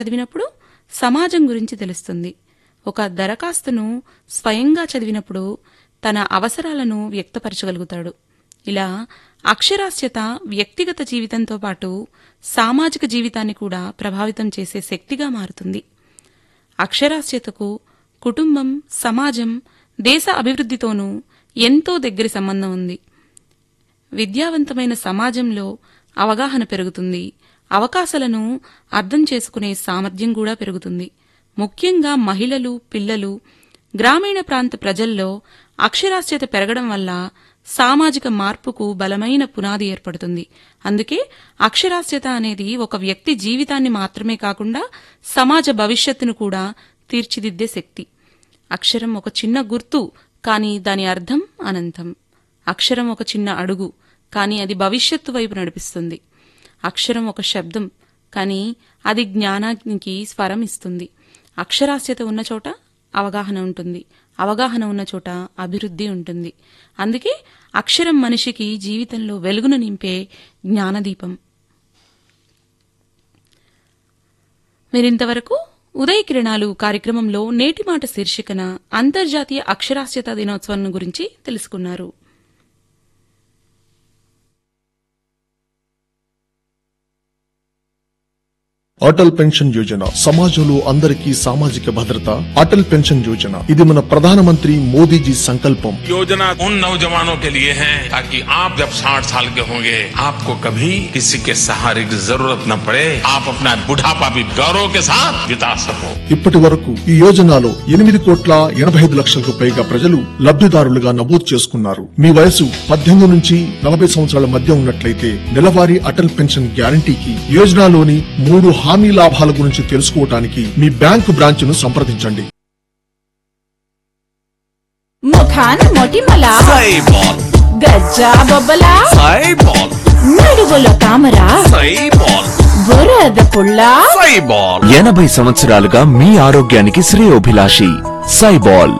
చదివినప్పుడు సమాజం గురించి తెలుస్తుంది ఒక దరఖాస్తును స్వయంగా చదివినప్పుడు తన అవసరాలను వ్యక్తపరచగలుగుతాడు ఇలా అక్షరాస్యత వ్యక్తిగత జీవితంతో పాటు సామాజిక జీవితాన్ని కూడా ప్రభావితం చేసే శక్తిగా మారుతుంది అక్షరాస్యతకు కుటుంబం సమాజం దేశ అభివృద్ధితోనూ ఎంతో దగ్గరి సంబంధం ఉంది విద్యావంతమైన సమాజంలో అవగాహన పెరుగుతుంది అవకాశాలను అర్థం చేసుకునే సామర్థ్యం కూడా పెరుగుతుంది ముఖ్యంగా మహిళలు పిల్లలు గ్రామీణ ప్రాంత ప్రజల్లో అక్షరాస్యత పెరగడం వల్ల సామాజిక మార్పుకు బలమైన పునాది ఏర్పడుతుంది అందుకే అక్షరాస్యత అనేది ఒక వ్యక్తి జీవితాన్ని మాత్రమే కాకుండా సమాజ భవిష్యత్తును కూడా తీర్చిదిద్దే శక్తి అక్షరం ఒక చిన్న గుర్తు కానీ దాని అర్థం అనంతం అక్షరం ఒక చిన్న అడుగు కానీ అది భవిష్యత్తు వైపు నడిపిస్తుంది అక్షరం ఒక శబ్దం కానీ అది జ్ఞానానికి స్వరం ఇస్తుంది అక్షరాస్యత ఉన్న చోట అవగాహన ఉంటుంది అవగాహన ఉన్న చోట అభివృద్ధి ఉంటుంది అందుకే అక్షరం మనిషికి జీవితంలో వెలుగును నింపే జ్ఞానదీపం మీరింతవరకు ఉదయ కిరణాలు కార్యక్రమంలో నేటి మాట శీర్షికన అంతర్జాతీయ అక్షరాస్యత దినోత్సవం గురించి తెలుసుకున్నారు అటల్ పెన్షన్ యోజన సమాజంలో అందరికీ సామాజిక భద్రత అటల్ పెన్షన్ యోజన ఇది మన ప్రధానమంత్రి మోదీజీ సంకల్పం योजना उन नौजवानों के लिए है ताकि आप जब 60 साल के होंगे आपको कभी किसी के सहारे की जरूरत न पड़े आप अपना बुढ़ापा भी गौरव के साथ बिता सको ఇప్పటి వరకు ఈ యోజనలో ఎనిమిది కోట్ల ఎనభై ఐదు లక్షలకు పైగా ప్రజలు లబ్ధిదారులుగా నమోదు చేసుకున్నారు మీ వయసు పద్దెనిమిది నుంచి నలభై సంవత్సరాల మధ్య ఉన్నట్లయితే నెలవారీ అటల్ పెన్షన్ గ్యారంటీకి యోజనలోని మూడు హామీ లాభాల గురించి తెలుసుకోవటానికి మీ బ్యాంకు బ్రాంచ్ ను సంప్రదించండి ముఖాన మొటిమల సైబాల్ గజ్జా బొబ్బల సైబాల్ నడుగుల తామర సైబాల్ బురద పుల్ల సైబాల్ ఎనభై సంవత్సరాలుగా మీ ఆరోగ్యానికి శ్రేయోభిలాషి సైబాల్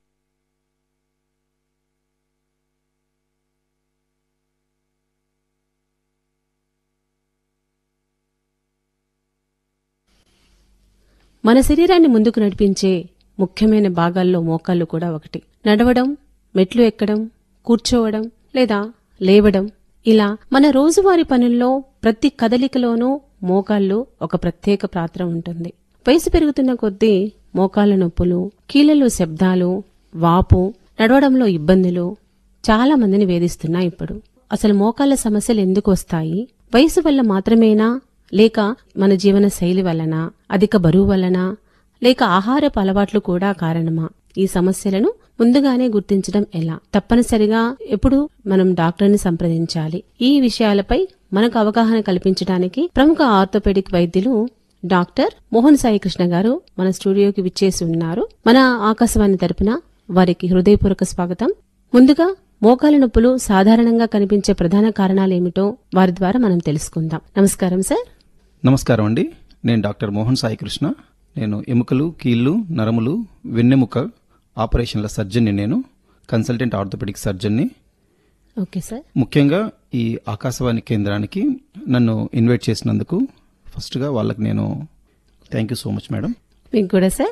మన శరీరాన్ని ముందుకు నడిపించే ముఖ్యమైన భాగాల్లో మోకాళ్ళు కూడా ఒకటి నడవడం మెట్లు ఎక్కడం కూర్చోవడం లేదా లేవడం ఇలా మన రోజువారీ పనుల్లో ప్రతి కదలికలోనూ మోకాళ్ళు ఒక ప్రత్యేక పాత్ర ఉంటుంది వయసు పెరుగుతున్న కొద్దీ మోకాళ్ళ నొప్పులు కీళ్లలో శబ్దాలు వాపు నడవడంలో ఇబ్బందులు చాలా మందిని వేధిస్తున్నాయి ఇప్పుడు అసలు మోకాళ్ళ సమస్యలు ఎందుకు వస్తాయి వయసు వల్ల మాత్రమేనా లేక మన జీవన శైలి వలన అధిక బరువు వలన లేక ఆహారపు అలవాట్లు కూడా కారణమా ఈ సమస్యలను ముందుగానే గుర్తించడం ఎలా తప్పనిసరిగా ఎప్పుడు మనం డాక్టర్ని సంప్రదించాలి ఈ విషయాలపై మనకు అవగాహన కల్పించడానికి ప్రముఖ ఆర్థోపెడిక్ వైద్యులు డాక్టర్ మోహన్ సాయి కృష్ణ గారు మన స్టూడియోకి విచ్చేసి ఉన్నారు మన ఆకాశవాణి తరపున వారికి హృదయపూర్వక స్వాగతం ముందుగా మోకాల నొప్పులు సాధారణంగా కనిపించే ప్రధాన కారణాలేమిటో వారి ద్వారా మనం తెలుసుకుందాం నమస్కారం సార్ నమస్కారం అండి నేను డాక్టర్ మోహన్ సాయి కృష్ణ నేను ఎముకలు కీళ్లు నరములు వెన్నెముక ఆపరేషన్ల సర్జన్ని నేను కన్సల్టెంట్ ఆర్థోపెడిక్ సర్జన్ని ఓకే సార్ ముఖ్యంగా ఈ ఆకాశవాణి కేంద్రానికి నన్ను ఇన్వైట్ చేసినందుకు ఫస్ట్గా వాళ్ళకి నేను thank you so much madam మీకు కూడా సార్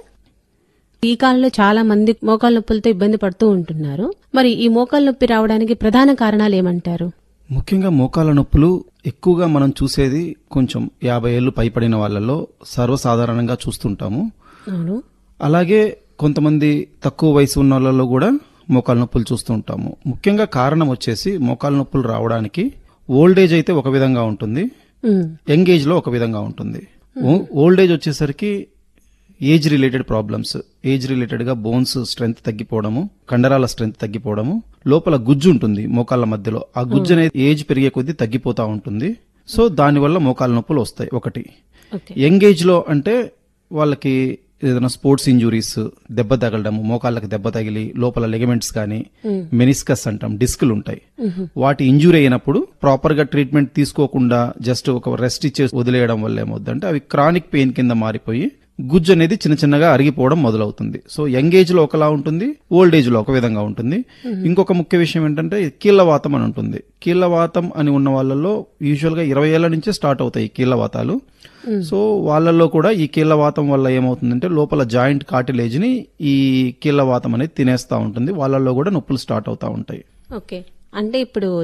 ఈ కాలంలో చాలా మంది మోకాల నొప్పులతో ఇబ్బంది పడుతూ ఉంటున్నారు మరి ఈ మోకాల నొప్పి రావడానికి ప్రధాన కారణాలు ఏమంటారు ముఖ్యంగా మోకాల నొప్పులు ఎక్కువగా మనం చూసేది కొంచెం యాభై ఏళ్ళు పైపడిన వాళ్ళలో సర్వసాధారణంగా చూస్తుంటాము అవును అలాగే కొంతమంది తక్కువ వయసు ఉన్న వాళ్ళలో కూడా మోకాల నొప్పులు చూస్తూ ఉంటాము ముఖ్యంగా కారణం వచ్చేసి మోకాల నొప్పులు రావడానికి ఓల్డ్ ఏజ్ అయితే ఒక విధంగా ఉంటుంది ఉమ్, యంగ్ ఏజ్ లో ఒక విధంగా ఉంటుంది ఓ- ఓల్డ్ ఏజ్ వచ్చేసరికి age related problems age related గా బోన్స్ స్ట్రెంగ్త్ తగ్గిపోవడము కండరాల స్ట్రెంగ్త్ తగ్గిపోవడము లోపల గుజ్జు ఉంటుంది మోకాళ్ళ మధ్యలో ఆ గుజ్జు అనేది ఏజ్ పెరిగే కొద్దీ తగ్గిపోతా ఉంటుంది సో దానివల్ల మోకాళ్ళ నొప్పులు వస్తాయి ఒకటి ఓకే యంగ్ ఏజ్ లో అంటే వాళ్ళకి ఏదైనా స్పోర్ట్స్ ఇంజురీస్ దెబ్బ తగలడము మోకాళ్ళకి దెబ్బ తగిలి లోపల లెగమెంట్స్ కానీ మెనిస్కస్ అంటాం డిస్కులు ఉంటాయి వాటి ఇంజురీ అయినప్పుడు ప్రాపర్ గా ట్రీట్మెంట్ తీసుకోకుండా జస్ట్ ఒక రెస్ట్ ఇచ్చేసి వదిలేయడం వల్ల ఏమవుద్దంటే అవి క్రానిక్ పెయిన్ కింద మారిపోయి గుజ్జు అనేది చిన్న చిన్నగా అరిగిపోవడం మొదలవుతుంది సో యంగ్ ఏజ్ లో ఒకలా ఉంటుంది ఓల్డ్ ఏజ్ లో ఒక విధంగా ఉంటుంది ఇంకొక ముఖ్య విషయం ఏంటంటే కీళ్ళవాతం అని ఉంటుంది కీళ్ళవాతం అని ఉన్న వాళ్ళలో యూజువల్ గా ఇరవై ఏళ్ల నుంచే స్టార్ట్ అవుతాయి ఈ కీళ్ళవాతాలు సో వాళ్ళల్లో కూడా ఈ కీళ్ళవాతం వల్ల ఏమవుతుందంటే లోపల జాయింట్ కాటిలేజ్ ని ఈ కీళ్ళవాతం అనేది తినేస్తా ఉంటుంది వాళ్ళల్లో కూడా నొప్పులు స్టార్ట్ అవుతా ఉంటాయి ఓకే అంటే ఇప్పుడు